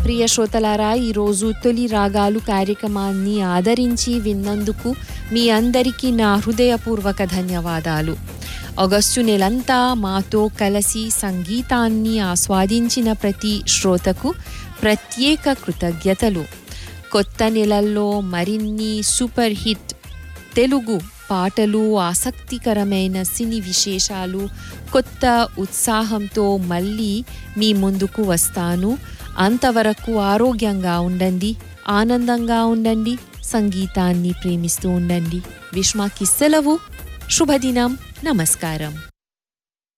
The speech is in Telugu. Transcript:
ప్రియ శ్రోతలారా ఈరోజు తొలి రాగాలు కార్యక్రమాన్ని ఆదరించి విన్నందుకు మీ అందరికీ నా హృదయపూర్వక ధన్యవాదాలు ఆగస్టు నెలంతా మాతో కలిసి సంగీతాన్ని ఆస్వాదించిన ప్రతి శ్రోతకు ప్రత్యేక కృతజ్ఞతలు కొత్త నెలల్లో మరిన్ని సూపర్ హిట్ తెలుగు పాటలు ఆసక్తికరమైన సినీ విశేషాలు కొత్త ఉత్సాహంతో మళ్ళీ మీ ముందుకు వస్తాను అంతవరకు ఆరోగ్యంగా ఉండండి ఆనందంగా ఉండండి సంగీతాన్ని ప్రేమిస్తూ ఉండండి విశ్వాకి సెలవు శుభదినం నమస్కారం